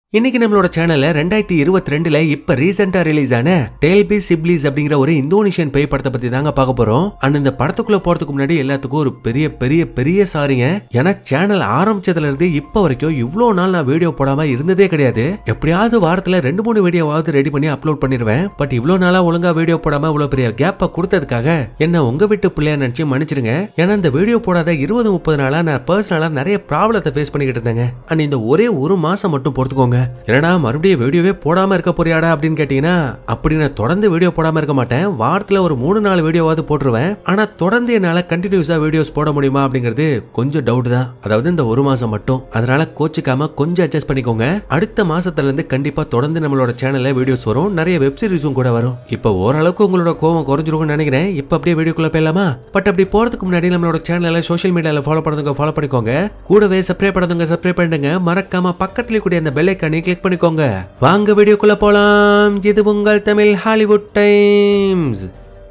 இன்னைக்கு நம்மளோட சேனல்ல ரெண்டாயிரத்தி இருபத்தி ரெண்டுல இப்ப ரீசெண்டா ரிலீஸ் ஆன டேல்பி சிப்லிஸ் அப்படிங்கிற ஒரு இந்தோனேஷியன் பேய் படத்தை பத்தி தாங்க பார்க்க போறோம் அண்ட் இந்த படத்துக்குள்ள போறதுக்கு முன்னாடி எல்லாத்துக்கும் ஒரு பெரிய பெரிய பெரிய சாரிங்க ஏன்னா சேனல் ஆரம்பிச்சதுல இருந்து இப்ப வரைக்கும் இவ்வளவு நாள் நான் வீடியோ போடாம இருந்ததே கிடையாது எப்படியாவது வாரத்துல ரெண்டு மூணு வீடியோவாவது ரெடி பண்ணி அப்லோட் பண்ணிருவேன் பட் இவ்வளவு நாளா ஒழுங்கா வீடியோ போடாம இவ்வளவு பெரிய கேப்ப கொடுத்ததுக்காக என்ன உங்க வீட்டு பிள்ளையா நினைச்சு மன்னிச்சிருங்க ஏன்னா இந்த வீடியோ போடாத இருபது முப்பது நாளா நான் பர்சனலா நிறைய ப்ராப்ளத்தை ஃபேஸ் பண்ணிக்கிட்டு இருந்தேங்க அண்ட் இந்த ஒரே ஒரு மாசம் மட்டும் பொறுத்துக்கோங்க என்னடா மறுபடியும் வீடியோவே போடாம இருக்க போறியாடா அப்படின்னு கேட்டீங்கன்னா அப்படி நான் தொடர்ந்து வீடியோ போடாம இருக்க மாட்டேன் வாரத்துல ஒரு மூணு நாலு வீடியோவாவது போட்டுருவேன் ஆனா தொடர்ந்து என்னால கண்டினியூஸா வீடியோஸ் போட முடியுமா அப்படிங்கிறது கொஞ்சம் டவுட் தான் அதாவது இந்த ஒரு மாசம் மட்டும் அதனால கோச்சிக்காம கொஞ்சம் அட்ஜஸ்ட் பண்ணிக்கோங்க அடுத்த மாசத்துல இருந்து கண்டிப்பா தொடர்ந்து நம்மளோட சேனல்ல வீடியோஸ் வரும் நிறைய வெப் சீரிஸும் கூட வரும் இப்போ ஓரளவுக்கு உங்களோட கோவம் குறைஞ்சிருக்கும்னு நினைக்கிறேன் இப்போ அப்படியே வீடியோக்குள்ள போயிடலாமா பட் அப்படி போறதுக்கு முன்னாடி நம்மளோட சேனலை சோஷியல் மீடியால ஃபாலோ பண்ணுங்க ஃபாலோ பண்ணிக்கோங்க கூடவே சப்ஸ்கிரைப் பண்ணதுங்க சப்ஸ்கிரைப் பண்ணிடுங்க மறக்காம பக்கத்துல கூடிய அந்த பெல் ஐக்கானை கிளிக் பண்ணிக்கோங்க வாங்க வீடியோக்குள்ள போலாம் இது உங்கள் தமிழ் ஹாலிவுட் டைம்ஸ்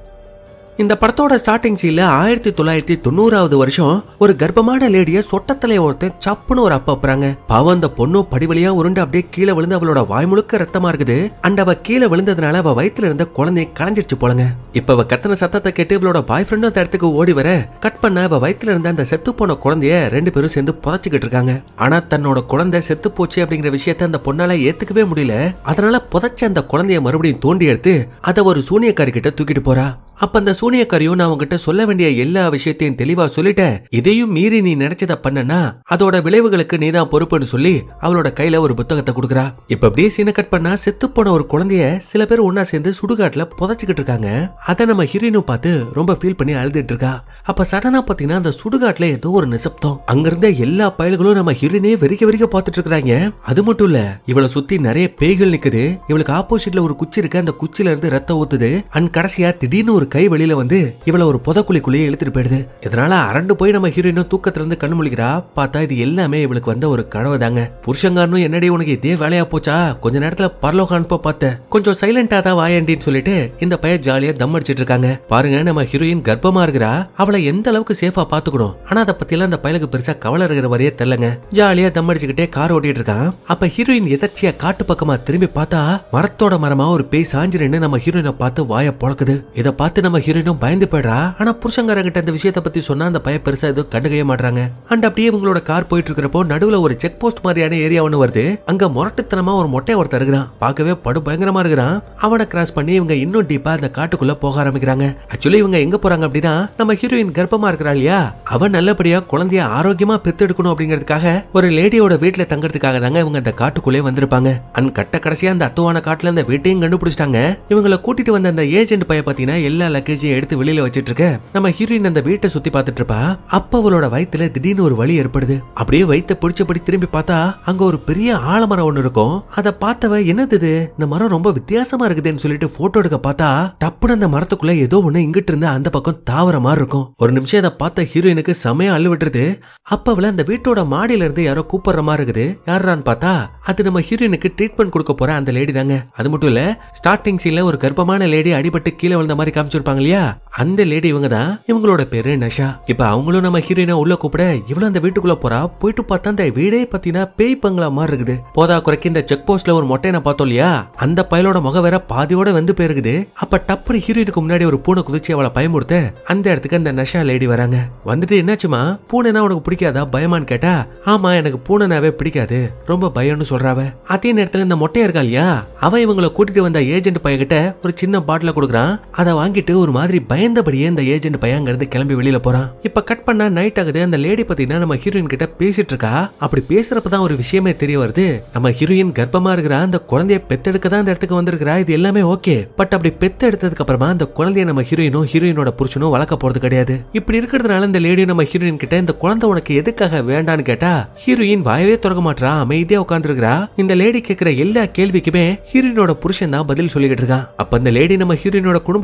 இந்த படத்தோட ஸ்டார்டிங் சீன்ல ஆயிரத்தி தொள்ளாயிரத்தி தொண்ணூறாவது வருஷம் ஒரு கர்ப்பமான லேடிய சொட்டத்தலைய ஒருத்தன் சப்புன்னு ஒரு அப்பா அப்புறாங்க பாவம் அந்த பொண்ணு படிவழியா உருண்டு அப்படியே கீழே விழுந்து அவளோட வாய் முழுக்க ரத்தமா இருக்குது அண்ட் அவ கீழே விழுந்ததுனால அவ வயித்துல இருந்த குழந்தைய களைஞ்சிருச்சு போலங்க இப்ப அவ கத்தன சத்தத்தை கேட்டு இவளோட பாய் ஃப்ரெண்டும் அந்த இடத்துக்கு ஓடி வர கட் பண்ண அவ வயித்துல இருந்த அந்த செத்து போன குழந்தைய ரெண்டு பேரும் சேர்ந்து புதைச்சுக்கிட்டு இருக்காங்க ஆனா தன்னோட குழந்தை செத்து போச்சு அப்படிங்கிற விஷயத்த அந்த பொண்ணால ஏத்துக்கவே முடியல அதனால புதைச்ச அந்த குழந்தைய மறுபடியும் தோண்டி எடுத்து அதை ஒரு சூனியக்காரி கிட்ட தூக்கிட்டு போறா அப்ப அந்த சூனியக்காரியும் நான் உங்ககிட்ட சொல்ல வேண்டிய எல்லா விஷயத்தையும் தெளிவா சொல்லிட்டேன் இதையும் மீறி நீ நினைச்சத பண்ணனா அதோட விளைவுகளுக்கு நீதான் பொறுப்புன்னு சொல்லி அவளோட கையில ஒரு புத்தகத்தை கொடுக்குறா இப்ப அப்படியே சீனை கட் பண்ணா செத்து போன ஒரு குழந்தைய சில பேர் ஒன்னா சேர்ந்து சுடுகாட்டுல புதைச்சுக்கிட்டு இருக்காங்க அதை நம்ம ஹீரோயினும் பார்த்து ரொம்ப ஃபீல் பண்ணி அழுதுட்டு இருக்கா அப்ப சடனா பாத்தீங்கன்னா அந்த சுடுகாட்டுல ஏதோ ஒரு நிசப்தம் அங்க இருந்த எல்லா பயல்களும் நம்ம ஹீரோயினே வெறிக்க வெறிக்க பார்த்துட்டு இருக்காங்க அது மட்டும் இல்ல இவளை சுத்தி நிறைய பேய்கள் நிக்குது இவளுக்கு ஆப்போசிட்ல ஒரு குச்சி இருக்கு அந்த குச்சில இருந்து ரத்தம் ஊத்துது அண்ட் கடைசியா திடீர்னு ஒரு கை வெளியில வந்து இவள ஒரு புதக்குழிக்குள்ளேயே இழுத்துட்டு போயிடுது இதனால அரண்டு போய் நம்ம ஹீரோயினும் தூக்கத்துல இருந்து கண்ணு முழிக்கிறா பார்த்தா இது எல்லாமே இவளுக்கு வந்த ஒரு கனவு தாங்க புருஷங்காரனும் என்னடி உனக்கு இதே வேலையா போச்சா கொஞ்ச நேரத்துல பரலோக அனுப்ப பார்த்தேன் கொஞ்சம் சைலண்டா தான் வாயண்டின்னு சொல்லிட்டு இந்த பையன் ஜாலியா தம் அடிச்சிட்டு இருக்காங்க பாருங்க நம்ம ஹீரோயின் கர்ப்பமா இருக்கிறா அவளை எந்த அளவுக்கு சேஃபா பாத்துக்கணும் ஆனா அதை பத்தி எல்லாம் அந்த பயலுக்கு பெருசா கவலை இருக்கிற மாதிரியே தெரியலங்க ஜாலியா தம் அடிச்சுக்கிட்டே கார் ஓட்டிட்டு இருக்கான் அப்ப ஹீரோயின் எதர்ச்சியா காட்டு பக்கமா திரும்பி பார்த்தா மரத்தோட மரமா ஒரு பேய் சாஞ்சு நின்னு நம்ம ஹீரோயினை பார்த்து வாய பொழக்குது இத பார்த்து நம்ம ஹீரோயினும் பயந்து போயிடுறா ஆனா புருஷங்காரங்கிட்ட இந்த விஷயத்தை பத்தி சொன்னா அந்த பையன் பெருசா எதுவும் கண்டுக்கவே மாட்டாங்க அண்ட் அப்படியே இவங்களோட கார் போயிட்டு இருக்கிறப்போ நடுவுல ஒரு செக் போஸ்ட் மாதிரியான ஏரியா ஒன்று வருது அங்க முரட்டுத்தனமா ஒரு மொட்டை ஒருத்தர் இருக்கிறான் பார்க்கவே படு பயங்கரமா இருக்கிறான் அவனை கிராஸ் பண்ணி இவங்க இன்னும் டீப்பா அந்த காட்டுக்குள்ள போக ஆரம்பிக்கிறாங்க ஆக்சுவலி இவங்க எங்க போறாங்க அப்படின்னா நம்ம ஹீரோயின் கர்ப்பமா இருக்கிறா இல்லையா அவன் நல்லபடியா குழந்தைய ஆரோக்கியமா பெத்தெடுக்கணும் அப்படிங்கிறதுக்காக ஒரு லேடியோட வீட்டுல தங்கறதுக்காக தாங்க இவங்க அந்த காட்டுக்குள்ளே வந்திருப்பாங்க அண்ட் கட்ட கடைசியா அந்த அத்துவான காட்டுல அந்த வீட்டையும் கண்டுபிடிச்சிட்டாங்க இவங்களை கூட்டிட்டு வந்த அந்த ஏஜென்ட் பைய பாத்தீங்கன்னா எல்லா லக்கேஜையும் எடுத்து வெளியில வச்சிட்டு இருக்க நம்ம ஹீரோயின் அந்த வீட்டை சுத்தி பார்த்துட்டு இருப்பா அப்ப அவளோட வயித்துல திடீர்னு ஒரு வலி ஏற்படுது அப்படியே வயித்த பிடிச்சபடி திரும்பி பார்த்தா அங்க ஒரு பெரிய ஆலமரம் ஒண்ணு இருக்கும் அதை பார்த்தவ என்னது இது இந்த மரம் ரொம்ப வித்தியாசமா இருக்குதுன்னு சொல்லிட்டு போட்டோ எடுக்க பார்த்தா டப்புன்னு அந்த மரத்துக்குள்ள ஏதோ ஒண்ணு இங்கிட்டு இருந்து அந்த பக்கம் தாவர மாதிரி இருக்கும் ஒரு நிமிஷம் அதை பார்த்த ஹீரோயினுக்கு செமையா அள்ளு விட்டுருது அப்ப அவள அந்த வீட்டோட மாடியில இருந்து யாரோ கூப்பிடுற மாதிரி இருக்குது யாரான்னு பார்த்தா அது நம்ம ஹீரோயினுக்கு ட்ரீட்மெண்ட் கொடுக்க போற அந்த லேடி தாங்க அது மட்டும் இல்ல ஸ்டார்டிங் சீன்ல ஒரு கர்ப்பமான லேடி அடிபட்டு கீழே விழுந்த மாதிரி காமிச்சிருப்பாங்க இல்லையா அந்த லேடி இவங்க தான் இவங்களோட பேரு நஷா இப்ப அவங்களும் நம்ம ஹீரோயினை உள்ள கூப்பிட இவளும் அந்த வீட்டுக்குள்ள போறா போயிட்டு பார்த்தா அந்த வீடே பாத்தீங்கன்னா பேய் பங்களா மாதிரி இருக்குது போதா குறைக்கு இந்த செக் போஸ்ட்ல ஒரு மொட்டையை பார்த்தோம் இல்லையா அந்த பயலோட முகம் வேற பாதியோட வந்து போயிருக்குது அப்ப டப்புனு ஹீரோயினுக்கு முன்னாடி ஒரு பூனை குதிச்சு அவளை பயமுறுத்த அந்த இடத்துக்கு அந்த நஷா லேடி வராங்க வந்துட்டு என்னாச்சுமா பூனைனா உனக்கு பிடிக்காதா பயமான்னு கேட்டா ஆமா எனக்கு பூனைனாவே பிடிக்காது ரொம்ப பயம்னு சொல்றாவ அதே நேரத்துல இந்த மொட்டையா இருக்கா இல்லையா அவன் இவங்களை கூட்டிட்டு வந்த ஏஜென்ட் பையன்கிட்ட ஒரு சின்ன பாட்டில கொடுக்குறான் அதை வாங்கிட்டு ஒரு மாதிரி பயந்தபடியே இந்த ஏஜென்ட் பையன் அங்க இருந்து கிளம்பி வெளியில போறான் இப்ப கட் பண்ணா நைட் ஆகுது அந்த லேடி பாத்தீங்கன்னா நம்ம ஹீரோயின் கிட்ட பேசிட்டு இருக்கா அப்படி பேசுறப்பதான் ஒரு விஷயமே தெரிய வருது நம்ம ஹீரோயின் கர்ப்பமா இருக்கிறா அந்த குழந்தைய பெத்தெடுக்க தான் அந்த இடத்துக்கு வந்திருக்கிறா இது எல்லாமே ஓகே பட் அப்படி பெத்து எடுத்ததுக்கு அப்புறமா அந்த குழந்தைய நம்ம ஹீரோயினும் ஹீரோயினோட புருஷனும் வளர்க்க போறது கிடையாது இப்படி இருக்கிறதுனால இந்த லேடியும் நம்ம ஹீரோயின் கிட்ட இந்த குழந்தை உனக்கு எதுக்காக வேண்டான்னு கேட்டா ஹீரோயின் வாயவே திறக்க மாட்டா அமைதியா உட்காந்துருக்கிறா இந்த லேடி கேக்குற எல்லா கேள்விக்குமே ஹீரோயினோட புருஷன் தான் பதில் சொல்லிக்கிட்டு இருக்கான் அப்ப அந்த லேடி நம்ம ஹீரோயினோட குடும்பத்தை பத்தி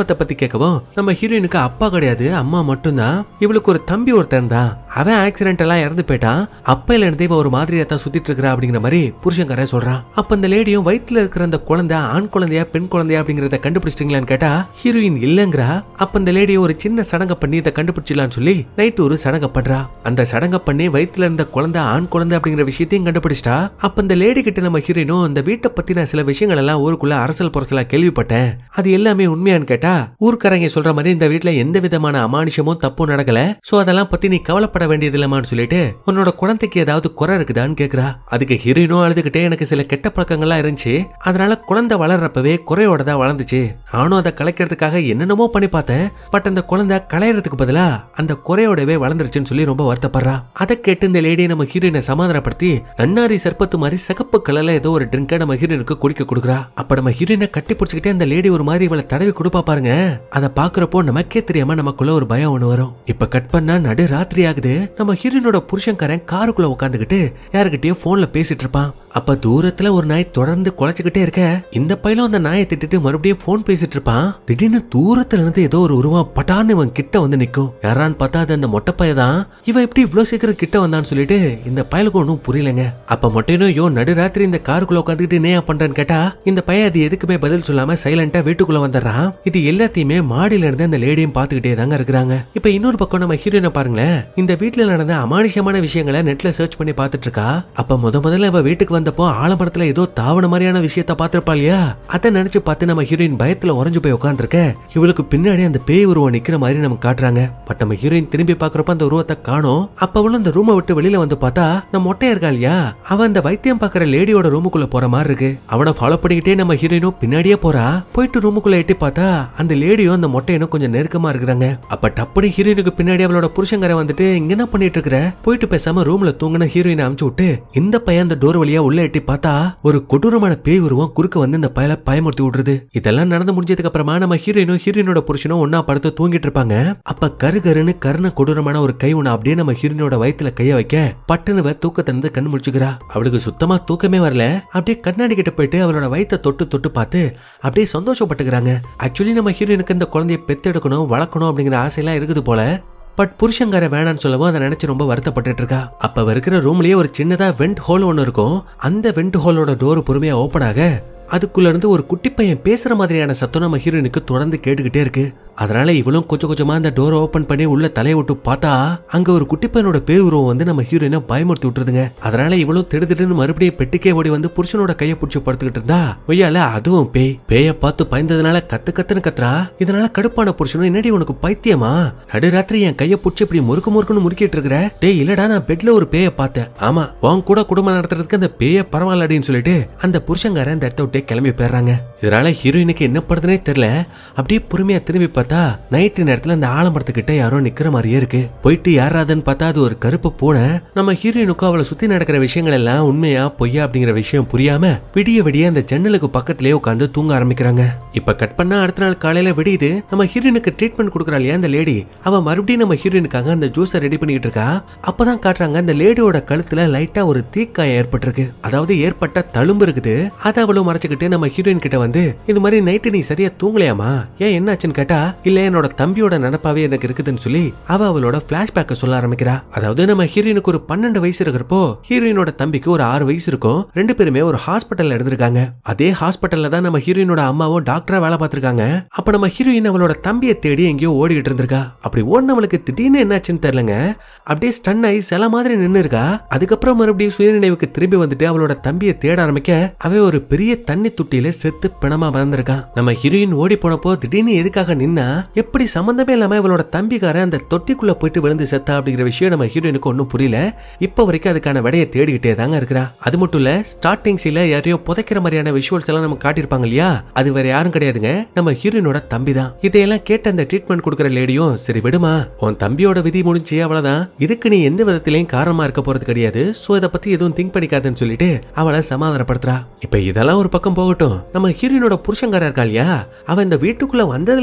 கேட்கவும் நம்ம ஹீரோயினுக்கு அப்பா கிடையாது அம்மா மட்டும்தான் இவளுக்கு ஒரு தம்பி ஒருத்தன் தான் அவன் ஆக்சிடென்ட் எல்லாம் இறந்து போயிட்டான் அப்பையில இருந்தே இவ ஒரு மாதிரியா தான் சுத்திட்டு இருக்கிறா அப்படிங்கிற மாதிரி புருஷன்காரன் சொல்றான் அப்ப அந்த லேடியும் வயித்துல இருக்கிற அந்த குழந்தை ஆண் குழந்தையா பெண் குழந்தையா அப்படிங்கறத கண்டுபிடிச்சிட்டீங்களான்னு கேட்டா ஹீரோயின் இல்லங்கிறா அப்ப அந்த லேடியை ஒரு சின்ன சடங்க பண்ணி இதை கண்டுபிடிச்சிடலாம்னு சொல்லி நைட் ஒரு சடங்க பண்றா அந்த சடங்க பண்ணி வயித்துல இருந்த குழந்தை ஆண் குழந்தை அப்படிங்கிற விஷயத்தையும் கண்டுபிடிச்சிட்டா அப்ப அந்த லேடி கிட்ட நம்ம ஹீரோயினும் அந்த வீட்டை பத்தின சில விஷயங்கள் எல்லாம் ஊருக்குள்ள அரசல் புரசலா கேள்விப்பட்டேன் அது எல்லாமே உண்மையான்னு கேட்டா ஊர்க்காரங்க சொல்ற மாதிரி இந்த வீட்ல எந்த விதமான அமானுஷமும் தப்பும் நடக்கல சோ அதெல்லாம் பத்தி நீ கவலைப்பட வேண்டியது இல்லமான்னு சொல்லிட்டு உன்னோட குழந்தைக்கு ஏதாவது குறை இருக்குதான்னு கேக்குறா அதுக்கு ஹீரோயினும் அழுதுகிட்டே எனக்கு சில கெட்ட பழக்கங்கள்லாம் இருந்துச்சு அதனால குழந்தை வளர்றப்பவே குறையோட தான் வளர்ந்துச்சு நானும் அதை கலைக்கிறதுக்காக என்னென்னமோ பண்ணி பார்த்தேன் பட் அந்த குழந்தை களையறதுக்கு பதிலா அந்த குறையோடவே வளர்ந்துருச்சுன்னு சொல்லி ரொம்ப வருத்தப்படுறா அதை கேட்டு இந்த லேடி நம்ம ஹீரோயினை சமாதானப்படுத்தி நன்னாரி சர்பத்து மாதிரி சிகப்பு கலர்ல ஏதோ ஒரு ட்ரிங்கை நம்ம ஹீரோயினுக்கு குடிக்க கொடுக்குறா அப்ப நம்ம ஹீரோயினை கட்டி பிடிச்சிக்கிட்டே அந்த லேடி ஒரு மாதிரி இவளை தடவி கொடுப்பா பாருங்க அதை பாக்குறப்போ நமக்கே தெரியாம நமக்குள்ள ஒரு பயம் ஒண்ணு வரும் இப்ப கட் பண்ணா நடு ராத்திரி ஆகுது நம்ம ஹீரோயினோட புருஷன்காரன் காருக்குள்ள உட்காந்துக்கிட்டு யாருக்கிட்டயோ போன்ல பேசிட்டு இருப்பான் அப்ப தூரத்துல ஒரு நாய் தொடர்ந்து குலைச்சுக்கிட்டே இருக்க இந்த பையலும் அந்த நாயை திட்டிட்டு மறுபடியும் போன் பேசிட்டு இருப்பான் திடீர்னு தூரத்துல இருந்து ஏதோ ஒரு உருவம் பட்டான்னு இவன் கிட்ட வந்து நிக்கும் யாரான்னு பார்த்தா அது அந்த மொட்டை பைய தான் இவன் எப்படி இவ்வளவு சீக்கிரம் கிட்ட வந்தான்னு சொல்லிட்டு இந்த பயலுக்கு ஒன்றும் புரியலங்க அப்ப மொட்டையனும் யோ நடுராத்திரி இந்த காருக்குள்ள உட்காந்துக்கிட்டு என்ன பண்றேன்னு கேட்டா இந்த பையன் அது எதுக்குமே பதில் சொல்லாம சைலண்டா வீட்டுக்குள்ள வந்துடுறான் இது எல்லாத்தையுமே மாடியில இருந்து அந்த லேடியும் பாத்துக்கிட்டே தாங்க இருக்கிறாங்க இப்ப இன்னொரு பக்கம் நம்ம ஹீரோயினை பாருங்களேன் இந்த வீட்டுல நடந்த அமானுஷமான விஷயங்களை நெட்ல சர்ச் பண்ணி பார்த்துட்டு இருக்கா அப்ப முத முதல்ல அவ வீட்டுக்கு வந்தப்போ ஆலமரத்துல ஏதோ தாவன மாதிரியான விஷயத்த பார்த்திருப்பா இல்லையா அதை நினைச்சு பார்த்து நம்ம ஹீரோயின் பயத்துல உறைஞ்சு போய் உட்காந்துருக்க இவளுக்கு பின்னாடி அந்த பேய் உருவம் நிக்கிற மாதிரி நம்ம காட்டுறாங்க பட் நம்ம ஹீரோயின் திரும்பி பாக்குறப்ப அந்த உருவத்தை காணோம் அப்ப அவளும் அந்த ரூமை விட்டு வெளியில வந்து பார்த்தா நம்ம மொட்டையா இருக்கா இல்லையா அவன் அந்த வைத்தியம் பாக்குற லேடியோட ரூமுக்குள்ள போற மாதிரி இருக்கு அவனை ஃபாலோ பண்ணிக்கிட்டே நம்ம ஹீரோயினும் பின்னாடியே போறா போயிட்டு ரூமுக்குள்ள எட்டி பார்த்தா அந்த லேடியும் அந்த மொட்டையனும் கொஞ்சம் நெருக்கமா இருக்கிறாங்க அப்ப டப்புனு ஹீரோயினுக்கு பின்னாடி அவளோட புருஷங்காரன் வந்துட்டு இங்க என்ன பண்ணிட்டு இருக்கிற போயிட்டு பேசாம ரூம்ல தூங்கின ஹீரோயினை அமுச்சு விட்டு இந்த பையன் அந்த டோர் வழியா உள்ள எட்டி பார்த்தா ஒரு கொடூரமான பேய் உருவம் குறுக்க வந்து இந்த பயல பயமுறுத்தி விடுறது இதெல்லாம் நடந்து முடிஞ்சதுக்கு அப்புறமா நம்ம ஹீரோயினும் ஹீரோயினோட புருஷனும் ஒன்னா படுத்து தூங்கிட்டு இருப்பாங்க அப்ப கரு கருன்னு கருண கொடூரமான ஒரு கை ஒண்ணு அப்படியே நம்ம ஹீரோயினோட வயித்துல கைய வைக்க பட்டுனுவ தூக்கத்தை இருந்து கண் முழிச்சுக்கிறா அவளுக்கு சுத்தமா தூக்கமே வரல அப்படியே கண்ணாடி கிட்ட போயிட்டு அவளோட வயித்தை தொட்டு தொட்டு பார்த்து அப்படியே சந்தோஷப்பட்டுக்கிறாங்க ஆக்சுவலி நம்ம ஹீரோயினுக்கு இந்த குழந்தைய பெத்தெடுக்கணும் வளர்க்கணும் அப்படிங்கிற ஆசையெல்லாம் இருக்குது போல பட் புருஷங்கார வேணான்னு சொல்லவும் அதை நினைச்சு ரொம்ப வருத்தப்பட்டுட்டு இருக்கா அப்ப அவ இருக்கிற ரூம்லயே ஒரு சின்னதா வெண்ட் ஹோல் ஒன்னு இருக்கும் அந்த வெண்ட் ஹோலோட டோர் பொறுமையா ஓபன் ஆக அதுக்குள்ள இருந்து ஒரு குட்டி பையன் பேசுற மாதிரியான சத்தம் நம்ம ஹீரோயினுக்கு தொடர்ந்து கேட்டுக்கிட்டே இருக்கு அதனால இவளும் கொஞ்சம் கொஞ்சமா அந்த டோரை ஓபன் பண்ணி உள்ள தலையை விட்டு பார்த்தா அங்க ஒரு குட்டி பையனோட பேய் உருவம் வந்து நம்ம ஹீரோயினை பயமுறுத்தி விட்டுருதுங்க அதனால இவளும் திடுதிடுன்னு மறுபடியும் பெட்டுக்கே ஓடி வந்து புருஷனோட கையை பிடிச்சி படுத்துக்கிட்டு இருந்தா ஒய்யால அதுவும் பேய் பேய பார்த்து பயந்ததுனால கத்து கத்துன்னு கத்துறா இதனால கடுப்பான புருஷனும் என்னடி உனக்கு பைத்தியமா நடுராத்திரி என் கையை பிடிச்சி இப்படி முறுக்கு முறுக்குன்னு முறுக்கிட்டு இருக்கிற டேய் இல்லடா நான் பெட்ல ஒரு பேய பார்த்தேன் ஆமா உன் கூட குடும்பம் நடத்துறதுக்கு அந்த பேய பரவாயில்லடின்னு சொல்லிட்டு அந்த புருஷங்காரன் அந்த இடத்த விட்டே கிளம்பி போயிடுறாங்க இதனால ஹீரோயினுக்கு என்ன படுதுனே தெரியல அப்படியே பொறுமையா திரும்பி பார்த்தா நைட்டு நேரத்துல அந்த ஆலமரத்துக்கிட்ட யாரோ நிக்கிற மாதிரியே இருக்கு போயிட்டு யாராதுன்னு பார்த்தா அது ஒரு கருப்பு பூனை நம்ம ஹீரோயினுக்கும் அவளை சுத்தி நடக்கிற விஷயங்கள் எல்லாம் உண்மையா பொய்யா அப்படிங்கிற விஷயம் புரியாம விடிய விடிய அந்த ஜன்னலுக்கு பக்கத்திலேயே உட்காந்து தூங்க ஆரம்பிக்கிறாங்க இப்ப கட் பண்ணா அடுத்த நாள் காலையில விடியுது நம்ம ஹீரோயினுக்கு ட்ரீட்மெண்ட் கொடுக்குறா இல்லையா அந்த லேடி அவ மறுபடியும் நம்ம ஹீரோயினுக்காக அந்த ஜூஸை ரெடி பண்ணிக்கிட்டு இருக்கா அப்பதான் காட்டுறாங்க அந்த லேடியோட கழுத்துல லைட்டா ஒரு தீக்காயம் ஏற்பட்டிருக்கு அதாவது ஏற்பட்ட தழும்பு இருக்குது அதை அவளும் மறைச்சுக்கிட்டு நம்ம ஹீரோயின் கிட்ட வந்து இது மாதிரி நைட்டு நீ சரியா தூங்கலையாமா ஏன் என்னாச்சுன்னு கேட்டா இல்ல என்னோட தம்பியோட நினப்பாவே எனக்கு இருக்குதுன்னு சொல்லி அவ அவளோட பிளாஷ்பேக்க சொல்ல ஆரம்பிக்கிறா அதாவது நம்ம ஹீரோயினுக்கு ஒரு பன்னெண்டு வயசு இருக்கிறப்போ ஹீரோயினோட தம்பிக்கு ஒரு ஆறு வயசு இருக்கும் ரெண்டு பேருமே ஒரு ஹாஸ்பிட்டல்ல இருந்திருக்காங்க அதே ஹாஸ்பிட்டல்ல தான் நம்ம ஹீரோயினோட அம்மாவும் டாக்டரா வேலை பார்த்திருக்காங்க அப்ப நம்ம ஹீரோயின் அவளோட தம்பியை தேடி எங்கேயோ ஓடிக்கிட்டு இருந்திருக்கா அப்படி ஓடினவளுக்கு திடீர்னு என்னாச்சுன்னு தெரியலங்க அப்படியே ஸ்டன் ஆகி சில மாதிரி நின்னு இருக்கா அதுக்கப்புறம் மறுபடியும் சுயநினைவுக்கு திரும்பி வந்துட்டு அவளோட தம்பியை தேட ஆரம்பிக்க அவ ஒரு பெரிய தண்ணி துட்டியில செத்து பிணமா வந்திருக்கான் நம்ம ஹீரோயின் ஓடி போனப்போ திடீர்னு எதுக்காக நின்னா எப்படி சம்பந்தமே இல்லாம இவளோட தம்பிக்காரன் அந்த தொட்டிக்குள்ள போயிட்டு விழுந்து செத்தா அப்படிங்கிற விஷயம் நம்ம ஹீரோயினுக்கு ஒன்றும் புரியல இப்ப வரைக்கும் அதுக்கான விடையை தேடிக்கிட்டே தாங்க இருக்கிறா அது மட்டும் இல்ல ஸ்டார்டிங் சீல யாரையோ புதைக்கிற மாதிரியான விஷுவல்ஸ் எல்லாம் நம்ம காட்டியிருப்பாங்க இல்லையா அது வேற யாரும் கிடையாதுங்க நம்ம ஹீரோயினோட தம்பி தான் இதையெல்லாம் கேட்ட அந்த ட்ரீட்மெண்ட் கொடுக்குற லேடியும் சரி விடுமா உன் தம்பியோட விதி முடிஞ்சு அவ்வளவுதான் இதுக்கு நீ எந்த விதத்திலையும் காரணமா இருக்க போறது கிடையாது சோ இதை பத்தி எதுவும் திங்க் பண்ணிக்காதுன்னு சொல்லிட்டு அவளை சமாதானப்படுத்துறா இப்ப இதெல்லாம் ஒரு பக்கம் போகட்டும் நம்ம ஹீரோயினோட புருஷங்காரா இருக்கா இல்லையா அவன் இந்த வீட்டுக்குள்ள வந்ததுல இருந்தே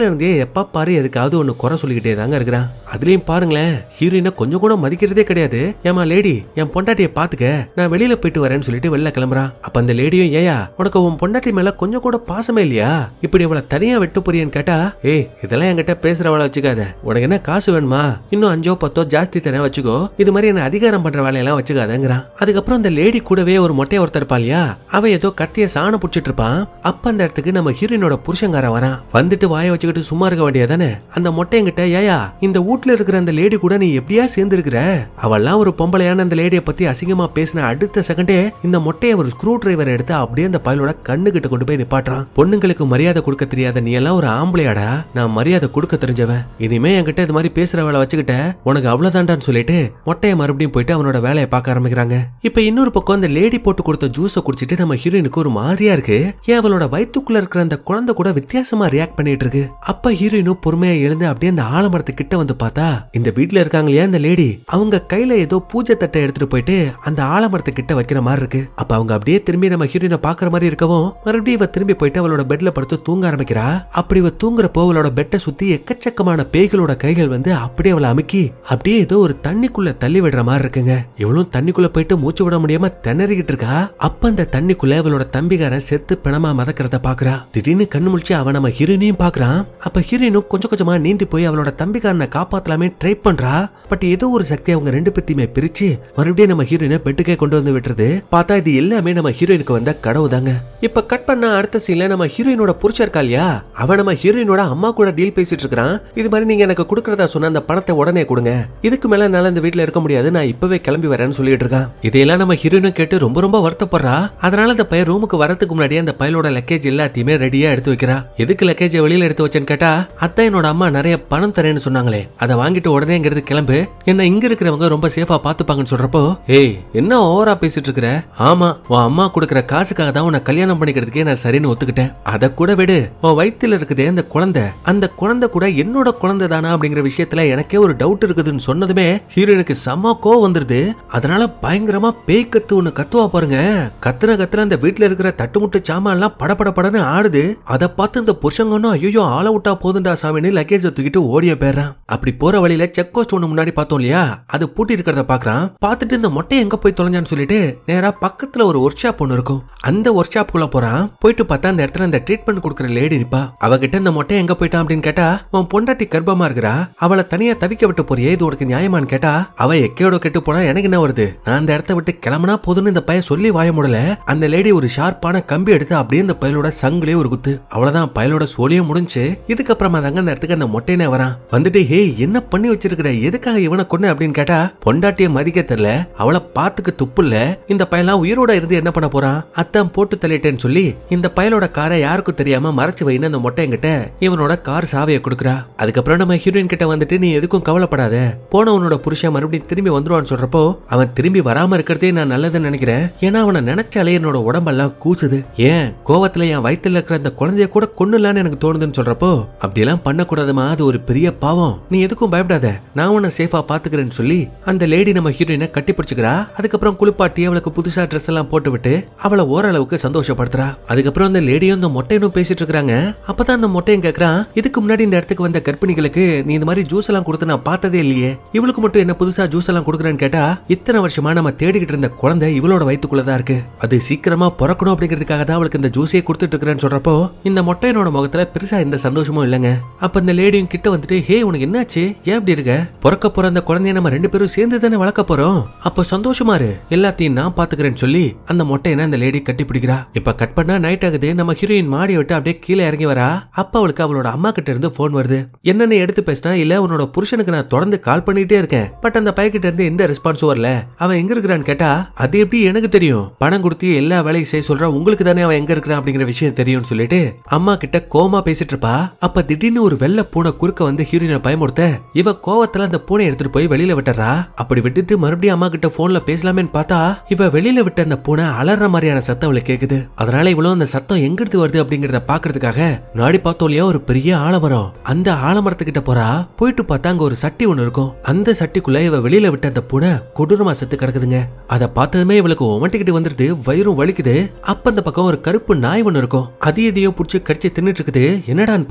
எப்ப பாரு எதுக்காவது ஒண்ணு குறை சொல்லிக்கிட்டே தாங்க இருக்கிறான் அதுலயும் பாருங்களேன் ஹீரோயினை கொஞ்சம் கூட மதிக்கிறதே கிடையாது ஏமா லேடி என் பொண்டாட்டிய பாத்துக்க நான் வெளியில போயிட்டு வரேன்னு சொல்லிட்டு வெளில கிளம்புறான் அப்ப அந்த லேடியும் ஏயா உனக்கு உன் பொண்டாட்டி மேல கொஞ்சம் கூட பாசமே இல்லையா இப்படி அவளை தனியா வெட்டு போறியன்னு கேட்டா ஏய் இதெல்லாம் என்கிட்ட பேசுறவளை வச்சுக்காத உனக்கு என்ன காசு வேணுமா இன்னும் அஞ்சோ பத்தோ ஜாஸ்தி தரேன் வச்சுக்கோ இது மாதிரி என்ன அதிகாரம் பண்ற வேலையெல்லாம் வச்சுக்காதங்கிறான் அதுக்கப்புறம் அந்த லேடி கூடவே ஒரு மொட்டையை ஒருத்தர் இருப்பா இல்லையா அவ ஏதோ கத்திய சாண புடிச்சிட்டு இருப்பான் அப்ப அந்த இடத்துக்கு நம்ம ஹீரோயினோட புருஷங்காரன் வரான் வந்துட்டு வாயை வச்சுக்கிட்டு சும்மா இருக்க வேண்டியதானே அந்த மொட்டையங்கிட்ட ஏயா இந்த வீட்ல இருக்கிற அந்த லேடி கூட நீ எப்படியா சேர்ந்து இருக்கிற அவெல்லாம் ஒரு பொம்பளையான அந்த லேடியை பத்தி அசிங்கமா பேசின அடுத்த செகண்டே இந்த மொட்டையை ஒரு ஸ்க்ரூ டிரைவர் எடுத்து அப்படியே அந்த பயலோட கண்ணு கிட்ட கொண்டு போய் நிப்பாட்டுறான் பொண்ணுங்களுக்கு மரியாதை கொடுக்க தெரியாத நீ எல்லாம் ஒரு ஆம்பளையாடா நான் மரியாதை கொடுக்க தெரிஞ்சவன் இனிமே என்கிட்ட இது மாதிரி பேசுற வேலை வச்சுக்கிட்ட உனக்கு அவ்வளவுதான்டான்னு சொல்லிட்டு மொட்டையை மறுபடியும் போயிட்டு அவனோட வேலையை பார்க்க ஆரம்பிக்கிறாங்க இப்ப இன்னொரு பக்கம் அந்த லேடி போட்டு கொடுத்த ஜூஸை குடிச்சிட்டு நம்ம ஹீரோயினுக்கு ஒரு மாதிரியா இருக்கு ஏன் அவளோட வயித்துக்குள்ள இருக்கிற அந்த குழந்தை கூட வித்தியாசமா ரியாக்ட் பண்ணிட்டு இருக்கு அப்ப ஹீரோயினும் பொறுமையா எழுந்து அப்படியே அந்த ஆலமரத்து கிட்ட வந்து பார்த்தா இந்த வீட்ல இருக்காங்க இல்லையா இந்த லேடி அவங்க கையில ஏதோ பூஜை தட்டை எடுத்துட்டு போயிட்டு அந்த ஆலமரத்து கிட்ட வைக்கிற மாதிரி இருக்கு அப்ப அவங்க அப்படியே திரும்பி நம்ம ஹீரோயினை பாக்குற மாதிரி இருக்கவும் மறுபடியும் இவ திரும்பி போயிட்டு அவளோட பெட்ல படுத்து தூங்க ஆரம்பிக்கிறா அப்படி இவ தூங்குறப்போ அவளோட பெட்டை சுத்தி எக்கச்சக்கமான பேய்களோட கைகள் வந்து அப்படியே அவளை அமுக்கி அப்படியே ஏதோ ஒரு தண்ணிக்குள்ள தள்ளி விடுற மாதிரி இருக்குங்க இவளும் தண்ணிக்குள்ள போயிட்டு மூச்சு விட முடியாம திணறிக்கிட்டு இருக்கா அப்ப அந்த தண்ணிக்குள்ள அவளோட தம்பிகாரன் செத்து பிணமா மதக்கிறத பாக்குறா திடீர்னு கண்ணு முழிச்சு அவன் நம்ம ஹீரோயினையும் பாக்குறான் அப்ப ஹீரோயினும் கொஞ்சம் கொஞ்சமா நீந்தி போய் அவளோட தம்பிகாரனை காப்பாத்தலாமே ட்ரை பண்றா பட் ஏதோ ஒரு சக்தி அவங்க ரெண்டு பத்தியுமே பிரிச்சு மறுபடியும் நம்ம ஹீரோயினை பெட்டுக்கே கொண்டு வந்து விட்டுறது பார்த்தா இது எல்லாமே நம்ம ஹீரோயினுக்கு வந்த கடவு தாங்க இப்ப கட் பண்ண அடுத்த சீன்ல நம்ம ஹீரோயினோட புருஷன் இருக்கா இல்லையா அவன் நம்ம ஹீரோயினோட அம்மா கூட டீல் பேசிட்டு இருக்கான் இது மாதிரி நீங்க எனக்கு கொடுக்கறதா சொன்ன அந்த பணத்தை உடனே கொடுங்க இதுக்கு மேல என்னால இந்த வீட்ல இருக்க முடியாது நான் இப்பவே கிளம்பி வரேன்னு சொல்லிட்டு இருக்கான் இதையெல்லாம் நம்ம ஹீரோயினும் கேட்டு ரொம்ப ரொம்ப வருத்தப்படுறா அதனால அந்த பையன் ரூமுக்கு வரதுக்கு முன்னாடி அந்த பையலோட லக்கேஜ் எல்லாத்தையுமே ரெடியா எடுத்து வைக்கிறா எதுக்கு லக்கேஜ் வெளியில எடுத்து வச்சேன்னு கேட்டா அத்தை என்னோட அம்மா நிறைய பணம் தரேன்னு சொன்னாங்களே அதை வாங்கிட்டு உடனே இங்கிருந்து கிளம்பு என்ன இங்க இருக்கிறவங்க ரொம்ப சேஃபா பாத்துப்பாங்கன்னு சொல்றப்போ ஏய் என்ன ஓவரா பேசிட்டு இருக்கிற ஆமா உன் அம்மா கொடுக்கற காசுக்காக தான் உன்னை கல்யாணம் பண்ணிக்கிறதுக்கே நான் சரின்னு ஒத்துக்கிட்டேன் அதை கூட விடு உன் வயித்துல இருக்குதே அந்த குழந்தை அந்த குழந்தை கூட என்னோட குழந்தை தானா அப்படிங்கிற விஷயத்துல எனக்கே ஒரு டவுட் இருக்குதுன்னு சொன்னதுமே ஹீரோயினுக்கு செம்ம கோவம் வந்துருது அதனால பயங்கரமா பேய் கத்து ஒண்ணு கத்துவா பாருங்க கத்துன கத்துன அந்த வீட்ல இருக்கிற தட்டுமுட்டு சாமான் எல்லாம் படபட படன்னு ஆடுது அதை பார்த்து இந்த புருஷங்கன்னு ஐயோ ஆள விட்டா போதுண்டா சாமின்னு லக்கேஜ் தூக்கிட்டு ஓடிய போயிடுறான் அப்படி போற வழியில செக் போஸ்ட் ஒண்ணு முன்னாடி பார்த்தோம் இல்லையா அது பூட்டி இருக்கிறத பாக்குறான் பார்த்துட்டு இந்த மொட்டை எங்க போய் தொலைஞ்சான்னு சொல்லிட்டு நேரா பக்கத்துல ஒரு ஒர்க் ஷாப் ஒண்ணு இருக்கும் அந்த ஒர்க் ஷாப்புக்குள்ள போறான் போயிட்டு பார்த்தா அந்த இடத்துல அந்த ட்ரீட்மெண்ட் கொடுக்குற லேடி இருப்பா அவகிட்ட இந்த மொட்டை எங்க போயிட்டான் அப்படின்னு கேட்டா உன் பொண்டாட்டி கர்ப்பமா இருக்கிறா அவளை தனியா தவிக்க விட்டு போறியே இது உனக்கு நியாயமான்னு கேட்டா அவ எக்கையோட கெட்டு போனா எனக்கு என்ன வருது நான் அந்த இடத்த விட்டு கிளம்புனா போதுன்னு இந்த பையன் சொல்லி வாய முடியல அந்த லேடி ஒரு ஷார்ப்பான கம்பி எடுத்து அப்படியே இந்த பயலோட சங்கிலே ஒரு குத்து அவ்வளவுதான் பயலோட சோழியே முடிஞ்சு இதுக்கப்புறமா தாங்க அந்த இடத்துக்கு அந்த மொட்டைனே வரான் வந்துட்டு ஹே என்ன பண்ணி வச்சிருக்கிற எதுக்காக இவனை கொண்டு அப்படின்னு கேட்டா பொண்டாட்டிய மதிக்க தெரியல அவளை பாத்துக்க துப்பு இல்ல இந்த பையலாம் உயிரோட இருந்து என்ன பண்ண போறான் அத்தான் போட்டு தள்ளிட்டேன்னு சொல்லி இந்த பயலோட காரை யாருக்கும் தெரியாம மறைச்சு வைன்னு அந்த மொட்டையங்கிட்ட இவனோட கார் சாவியை கொடுக்குறா அதுக்கப்புறம் நம்ம ஹீரோயின் கிட்ட வந்துட்டு நீ எதுக்கும் கவலைப்படாத போனவனோட புருஷன் மறுபடியும் திரும்பி வந்துருவான்னு சொல்றப்போ அவன் திரும்பி வராம இருக்கிறதே நான் நல்லதுன்னு நினைக்கிறேன் ஏன்னா அவனை நினைச்சாலே என்னோட உடம்பெல்லாம் கூசுது ஏன் கோவத்துல என் வயித்துல இருக்கிற அந்த குழந்தைய கூட கொன்னுலான்னு எனக்கு தோணுதுன்னு சொல்றப்போ அப்படியெல்லாம் பண்ணக்கூடாதுமா அது ஒரு பெரிய பாவம் நீ எதுக்கும் பயப்படாத நான் உன்னை சேஃபா பாத்துக்கிறேன்னு சொல்லி அந்த லேடி நம்ம ஹீரோயினை கட்டி பிடிச்சுக்கிறா அதுக்கப்புறம் குளிப்பாட்டி அவளுக்கு புதுசா ட்ரெஸ் எல்லாம் போட்டு விட்டு அவளை ஓரளவுக்கு சந்தோஷப்படுத்துறா அதுக்கப்புறம் அந்த லேடியும் அந்த மொட்டையனும் பேசிட்டு இருக்காங்க அப்பதான் அந்த மொட்டையன் கேக்குறான் இதுக்கு முன்னாடி இந்த இடத்துக்கு வந்த கர்ப்பிணிகளுக்கு நீ இந்த மாதிரி ஜூஸ் எல்லாம் கொடுத்து நான் பார்த்ததே இல்லையே இவளுக்கு மட்டும் என்ன புதுசா ஜூஸ் எல்லாம் கொடுக்குறேன்னு கேட்டா இத்தனை வருஷமா நம்ம தேடிக்கிட்டு இருந்த குழந்தை இவளோட வயித்துக்குள்ளதான் இருக்கு அது சீக்கிரமா பிறக்கணும் அப்படிங்கிறதுக்காக தான் அவளுக்கு இந்த ஜூஸே கொடுத்துட்டு இருக்கிறேன்னு சொல்றப்போ இந்த மொட்டையனோட முகத்துல பெருசா எந்த சந்தோஷமும் இல்லைங்க அப்ப இந்த லேடியும் கிட்ட வந்துட்டு ஹே உனக்கு என்னாச்சு ஏன் இப்படி இருக்க பிறக்க போற அந்த குழந்தைய நம்ம ரெண்டு பேரும் சேர்ந்து தானே வளர்க்க போறோம் அப்ப சந்தோஷமா இரு எல்லாத்தையும் நான் பாத்துக்கிறேன்னு சொல்லி அந்த மொட்டையனை அந்த லேடி கட்டி பிடிக்கிறா இப்ப கட் பண்ணா நைட் ஆகுது நம்ம ஹீரோயின் மாடி விட்டு அப்படியே கீழே இறங்கி வரா அப்ப அவளுக்கு அவளோட அம்மா கிட்ட இருந்து போன் வருது என்னன்னு எடுத்து பேசினா இல்ல உன்னோட புருஷனுக்கு நான் தொடர்ந்து கால் பண்ணிட்டே இருக்கேன் பட் அந்த பையன்கிட்ட இருந்து எந்த ரெஸ்பான்ஸும் வரல அவன் எங்க இருக்கிறான்னு கேட்டா அது எப்படி எனக்கு தெரியும் பணம் கொடுத்து எல்லா வேலையும் செய்ய சொல்றா உங்களுக்கு தானே அவன் எங்க இருக்கிறான் அப்படிங்கிற விஷயம் தெரியும்னு சொல்லிட்டு அம்மா கிட்ட கோமா பேசிட்டு இருப்பா அப்ப திடீர்னு ஒரு வெள்ளை பூனை குறுக்க வந்து ஹீரோயினை பயமுறுத்த இவ கோவத்துல அந்த பூனை எடுத்துட்டு போய் வெளியில விட்டுறா அப்படி விட்டுட்டு மறுபடியும் அம்மா கிட்ட போன்ல பேசலாமேன்னு பார்த்தா இவ வெளியில விட்ட அந்த பூனை அலற மாதிரியான சத்தம் அவளுக்கு கேக்குது அதனால இவ்வளவு அந்த சத்தம் எங்கிருந்து வருது அப்படிங்கறத பாக்குறதுக்காக நாடி பார்த்தோம் இல்லையா ஒரு பெரிய ஆலமரம் அந்த ஆலமரத்துக்கிட்ட போறா போயிட்டு பார்த்தா அங்க ஒரு சட்டி ஒண்ணு இருக்கும் அந்த சட்டிக்குள்ள இவ வெளியில விட்ட அந்த பூனை கொடூரமா செத்து கிடக்குதுங்க அத பார்த்ததுமே இவளுக்கு உமட்டிக்கிட்டு வந்துருது வயிறும் வலிக்குது அப்ப அந்த பக்கம் ஒரு கருப்பு நாய் ஒண்ணு இருக்கும் அது எதையோ புடிச்சு கடிச்சு தின்னுட்டு இருக்குது என்னடான்னு பார்த்தா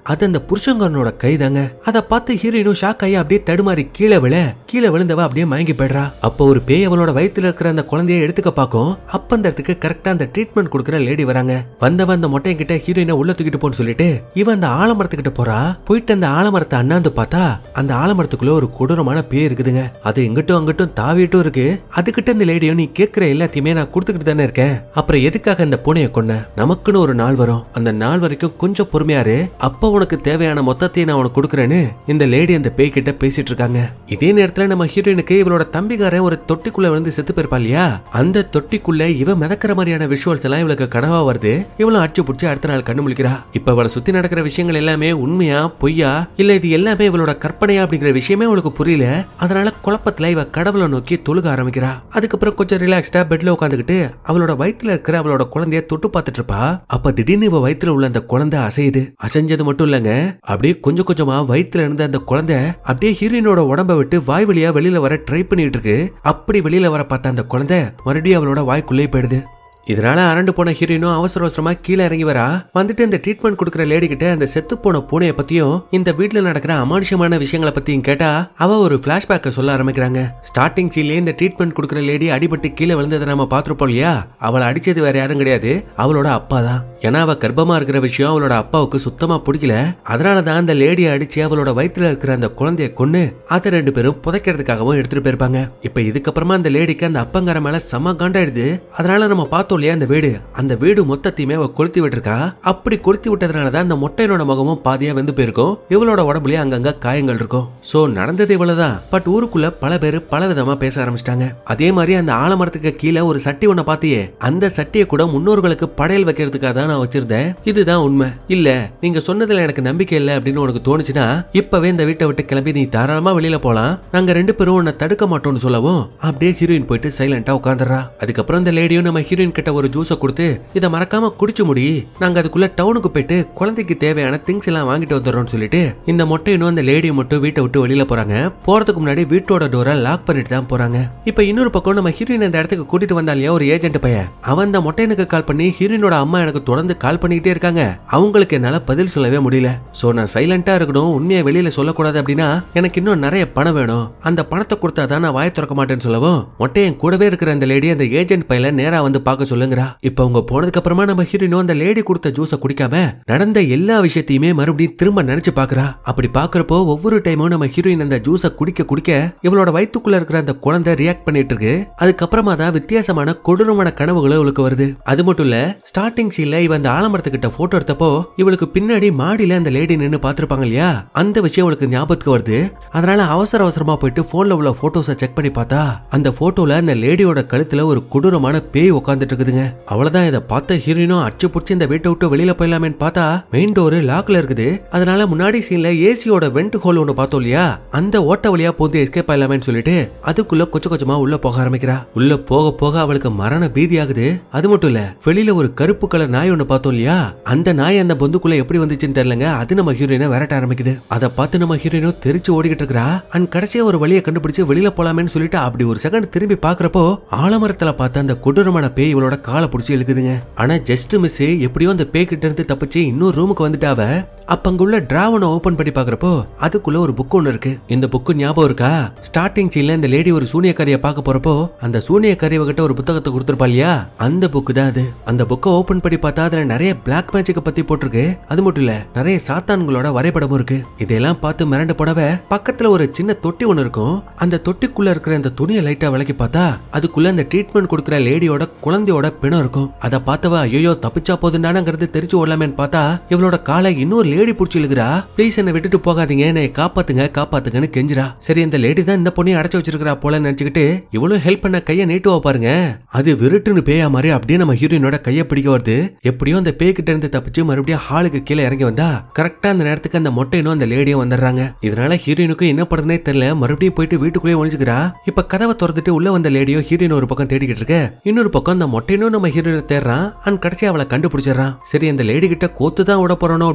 அது அந்த புருஷங்கனோட கைதாங்க அதை பார்த்து ஹீரோயினும் ஷாக் ஆகி அப்படியே தடுமாறி கீழே விழ கீழே விழுந்தவ அப்படியே மயங்கி போயிடுறா அப்போ ஒரு பேய் அவளோட வயித்துல இருக்கிற அந்த குழந்தைய எடுத்துக்க பார்க்கும் அப்ப அந்த இடத்துக்கு கரெக்டா அந்த ட்ரீட்மெண்ட் கொடுக்குற லேடி வராங்க வந்தவன் அந்த மொட்டையன் கிட்ட ஹீரோயினை உள்ள தூக்கிட்டு போன்னு சொல்லிட்டு இவன் அந்த ஆலமரத்துக்கிட்ட போறா போயிட்டு அந்த ஆலமரத்தை அண்ணாந்து பார்த்தா அந்த ஆலமரத்துக்குள்ள ஒரு கொடூரமான பேய் இருக்குதுங்க அது எங்கிட்டும் அங்கிட்டும் தாவிட்டும் இருக்கு அதுகிட்ட இந்த லேடியும் நீ கேட்கிற எல்லாத்தையுமே நான் கொடுத்துக்கிட்டு தானே இருக்கேன் அப்புறம் எதுக்காக இந்த பூனையை கொன்ன நமக்குன்னு ஒரு நாள் வரும் அந்த நாள் வரைக்கும் கொஞ்சம் பொறுமையாரு அப்ப உனக்கு தேவையான மொத்தத்தையும் நான் உனக்கு கொடுக்குறேன்னு இந்த லேடி அந்த பேய் கிட்ட பேசிட்டு இருக்காங்க இதே நேரத்துல நம்ம ஹீரோயினுக்கு இவளோட தம்பிக்காரன் ஒரு தொட்டிக்குள்ள விழுந்து செத்து போயிருப்பா இல்லையா அந்த தொட்டிக்குள்ள இவ மிதக்கிற மாதிரியான விஷுவல்ஸ் எல்லாம் இவளுக்கு கனவா வருது இவளும் அடிச்சு புடிச்சு அடுத்த நாள் கண்ணு முழிக்கிறா இப்ப இவளை சுத்தி நடக்கிற விஷயங்கள் எல்லாமே உண்மையா பொய்யா இல்ல இது எல்லாமே இவளோட கற்பனையா அப்படிங்கிற விஷயமே அவளுக்கு புரியல அதனால குழப்பத்துல இவ கடவுளை நோக்கி தொழுக ஆரம்பிக்கிறா அதுக்கப்புறம் கொஞ்சம் ரிலாக்ஸ்டா பெட்ல உட்காந்துக்கிட்டு அவளோட வயித்துல இருக்கிற அவளோட குழந்தைய தொட்டு பார்த்துட்டு இருப்பா அப்ப திடீர்னு இவ வயித்துல உள்ள அந்த குழந்தை அசையுது அசைஞ்சது மட்டும் இல்லங்க அப்படியே கொஞ்சம் கொஞ்சமா வயித்துல இருந்த அந்த குழந்தை அப்படியே ஹீரோயினோட உடம்ப விட்டு வாய் வழியா வெளியில வர ட்ரை பண்ணிட்டு இருக்கு அப்படி வெளியில வர பார்த்த அந்த குழந்தை மறுபடியும் அவளோட வாய்க்குள்ளே போயிடுது இதனால அரண்டு போன ஹீரோயினும் அவசர அவசரமா கீழே இறங்கி வரா வந்துட்டு இந்த ட்ரீட்மெண்ட் கொடுக்குற லேடி கிட்ட அந்த செத்து போன பூனைய பத்தியும் இந்த வீட்ல நடக்கிற அமானுஷமான விஷயங்களை பத்தியும் கேட்டா அவ ஒரு பிளாஷ்பேக்கை சொல்ல ஆரம்பிக்கிறாங்க ஸ்டார்டிங் சீன்லயே இந்த ட்ரீட்மெண்ட் கொடுக்குற லேடி அடிபட்டு கீழே விழுந்ததை நம்ம பாத்திருப்போம் இல்லையா அவளை அடிச்சது வேற யாரும் கிடையாது அவளோட அப்பா தான் ஏன்னா அவ கர்ப்பமா இருக்கிற விஷயம் அவளோட அப்பாவுக்கு சுத்தமா பிடிக்கல அதனாலதான் அந்த லேடியை அடிச்சு அவளோட வயித்துல இருக்கிற அந்த குழந்தைய கொன்னு அதை ரெண்டு பேரும் புதைக்கிறதுக்காகவும் எடுத்துட்டு போயிருப்பாங்க இப்ப இதுக்கப்புறமா அந்த லேடிக்கு அந்த அப்பங்கார மேல செம காண்டாயிடுது அதனால நம்ம பார்த்தோம் இல்லையா அந்த வீடு அந்த வீடு மொத்தத்தையுமே அவ கொளுத்தி விட்டுருக்கா அப்படி கொளுத்தி விட்டதுனாலதான் அந்த மொட்டையனோட முகமும் பாதியா வெந்து போயிருக்கும் இவளோட உடம்புலயே அங்கங்க காயங்கள் இருக்கும் சோ நடந்தது இவ்வளவுதான் பட் ஊருக்குள்ள பல பேர் பல விதமா பேச ஆரம்பிச்சிட்டாங்க அதே மாதிரி அந்த ஆலமரத்துக்கு கீழே ஒரு சட்டி ஒண்ண பாத்தியே அந்த சட்டியை கூட முன்னோர்களுக்கு படையல் வைக்கிறதுக்காக தான் நான் வச்சிருந்தேன் இதுதான் உண்மை இல்ல நீங்க சொன்னதுல எனக்கு நம்பிக்கை இல்ல அப்படின்னு உனக்கு தோணுச்சுன்னா இப்பவே இந்த வீட்டை விட்டு கிளம்பி நீ தாராளமா வெளியில போலாம் நாங்க ரெண்டு பேரும் உன்னை தடுக்க மாட்டோம்னு சொல்லவும் அப்படியே ஹீரோயின் போயிட்டு சைலண்டா உட்காந்துறா அதுக்கப்புறம் இந்த லேடியும் நம்ம ஹீரோயின் கிட்ட ஒரு ஜூஸை கொடுத்து இதை மறக்காம குடிச்சு முடி நாங்க அதுக்குள்ள டவுனுக்கு போயிட்டு குழந்தைக்கு தேவையான திங்ஸ் எல்லாம் வாங்கிட்டு வந்துடுறோம்னு சொல்லிட்டு இந்த மொட்டையனும் அந்த லேடியும் மட்டும் வீட்டை விட்டு வெளியில போறாங்க போறதுக்கு முன்னாடி வீட்டோட டோரை லாக் பண்ணிட்டு தான் போறாங்க இப்ப இன்னொரு பக்கம் நம்ம ஹீரோயின் அந்த இடத்துக்கு கூட்டிட்டு வந்தாலையா ஒரு ஏஜென்ட் பையன் அவன் அந்த மொட்டையனுக்கு கால் பண்ணி ஹீரோயினோட அம்மா எனக்கு தொடர்ந்து கால் பண்ணிக்கிட்டே இருக்காங்க அவங்களுக்கு என்னால பதில் சொல்லவே முடியல சோ நான் சைலண்டா இருக்கணும் உண்மையை வெளியில சொல்லக்கூடாது அப்படின்னா எனக்கு இன்னும் நிறைய பணம் வேணும் அந்த பணத்தை கொடுத்தா தான் நான் வாய் திறக்க மாட்டேன்னு சொல்லவும் மொட்டையன் கூடவே இருக்கிற அந்த லேடி அந்த ஏஜென்ட் பையல நேரா வந்து பார்க்க சொல்லுங்கறா இப்ப அவங்க போனதுக்கு அப்புறமா நம்ம ஹீரோயினும் அந்த லேடி கொடுத்த ஜூஸை குடிக்காம நடந்த எல்லா விஷயத்தையுமே மறுபடியும் திரும்ப நினைச்சு பாக்குறா அப்படி பாக்குறப்போ ஒவ்வொரு டைமும் நம்ம ஹீரோயின் அந்த ஜூஸை குடிக்க குடிக்க இவளோட வயித்துக்குள்ள இருக்கிற அந்த குழந்தை ரியாக்ட் பண்ணிட்டு இருக்கு அதுக்கப்புறமா தான் வித்தியாசமான கொடூரமான கனவுகளும் இவளுக்கு வருது அது மட்டும் இல்ல ஸ்டார்டிங் சீன்ல இவ அந்த ஆலமரத்துக்கிட்ட போட்டோ எடுத்தப்போ இவளுக்கு பின்னாடி மாடியில அந்த லேடி நின்னு பாத்திருப்பாங்க இல்லையா அந்த விஷயம் இவளுக்கு ஞாபகத்துக்கு வருது அதனால அவசர அவசரமா போயிட்டு போன்ல உள்ள போட்டோஸை செக் பண்ணி பார்த்தா அந்த போட்டோல அந்த லேடியோட கழுத்துல ஒரு கொடூரமான பேய் உட்காந்துட்டு இருக்குதுங்க அவ்வளவுதான் இதை பார்த்த ஹீரோயினும் அச்சு புடிச்சு இந்த வீட்டை விட்டு வெளியில போயிடலாமேன்னு பார்த்தா மெயின் டோர் லாக்ல இருக்குது அதனால முன்னாடி சீன்ல ஏசியோட வெண்ட் ஹோல் ஒன்று பார்த்தோம் இல்லையா அந்த ஓட்ட வழியா போந்து எஸ்கேப் ஆயிடலாமேன்னு சொல்லிட்டு அதுக்குள்ள கொஞ்சம் கொஞ்சமா உள்ள போக ஆரம்பிக்கிறா உள்ள போக போக அவளுக்கு மரண பீதி ஆகுது அது மட்டும் இல்ல வெளியில ஒரு கருப்பு கலர் நாய் ஒண்ணு பார்த்தோம் இல்லையா அந்த நாய் அந்த பொந்துக்குள்ள எப்படி வந்துச்சுன்னு தெரியலங்க அது நம்ம ஹீரோயினை விரட்ட ஆரம்பிக்குது அதை பார்த்து நம்ம ஹீரோயினும் தெரிச்சு ஓடிக்கிட்டு இருக்கா அண்ட் கடைசியா ஒரு வழியை கண்டுபிடிச்சு வெளியில போலாமேன்னு சொல்லிட்டு அப்படி ஒரு செகண்ட் திரும்பி பாக்குறப்போ ஆலமரத்துல பார்த்த அந்த கொடூரமான பேய் இவளோட காலை பிடிச்சி இழுக்குதுங்க ஆனா ஜஸ்ட் மிஸ் எப்படியோ அந்த பேய் கிட்ட இருந்து தப்பிச்சு இன்னொரு ரூமுக்கு வந்துட்டாவ அப்ப அங்க உள்ள டிராவனை ஓபன் பண்ணி பாக்குறப்போ அதுக்குள்ள ஒரு புக் ஒன்னு இருக்கு இந்த புக்கு ஞாபகம் இருக்கா ஸ்டார்டிங் சீன்ல இந்த லேடி ஒரு சூனியக்காரிய பார்க்க போறப்போ அந்த சூனியக்காரிய கிட்ட ஒரு புத்தகத்தை கொடுத்திருப்பா இல்லையா அந்த புக்கு தான் அது அந்த புக்கை ஓபன் பண்ணி பார்த்தா அதுல நிறைய பிளாக் மேஜிக்க பத்தி போட்டிருக்கு அது மட்டும் இல்ல நிறைய சாத்தான்களோட வரைபடமும் இருக்கு இதெல்லாம் பார்த்து மிரண்டு போடவ பக்கத்துல ஒரு சின்ன தொட்டி ஒன்னு இருக்கும் அந்த தொட்டிக்குள்ள இருக்கிற அந்த துணியை லைட்டா விளக்கி பார்த்தா அதுக்குள்ள அந்த ட்ரீட்மெண்ட் கொடுக்குற லேடியோட குழந்தையோட பிணம் இருக்கும் அதை பார்த்தவ ஐயோ தப்பிச்சா போதுண்டானங்கிறது தெரிச்சு ஓடலாமேன்னு பார்த்தா இவளோட காலை இன்னொரு லேடி பிடிச்சி இழுக்கிறா ப்ளீஸ் என்னை விட்டுட்டு போகாதீங்க என்னை காப்பாத்துங்க காப்பாத்துங்கன்னு கெஞ்சுறா சரி இந்த லேடி தான் இந்த பொண்ணையும் அடைச்சு வச்சிருக்கா போல நினைச்சுக்கிட்டு இவ்வளவு ஹெல்ப் பண்ண கையை நீட்டுவா பாருங்க அது விருட்டுன்னு பேயா மாதிரி அப்படியே நம்ம ஹீரோயினோட கையை பிடிக்க வருது எப்படியோ அந்த பேய் கிட்ட இருந்து தப்பிச்சு மறுபடியும் ஹாலுக்கு கீழே இறங்கி வந்தா கரெக்டா அந்த நேரத்துக்கு அந்த மொட்டையனும் அந்த லேடியும் வந்துடுறாங்க இதனால ஹீரோயினுக்கு என்ன பண்றதுனே தெரியல மறுபடியும் போயிட்டு வீட்டுக்குள்ளேயே ஒளிஞ்சுக்கிறா இப்ப கதவை திறந்துட்டு உள்ள வந்த லேடியோ ஹீரோயின் ஒரு பக்கம் தேடிக்கிட்டு இருக்க இன்னொரு பக்கம் அந்த மொட்டையனும் நம்ம ஹீரோயினை தேடுறான் அண்ட் கடைசி அவளை கண்டுபிடிச்சிடறான் சரி அந்த லேடி கிட்ட கோத்து தான் விட போறோம் அப்படின்னு பார்த்தா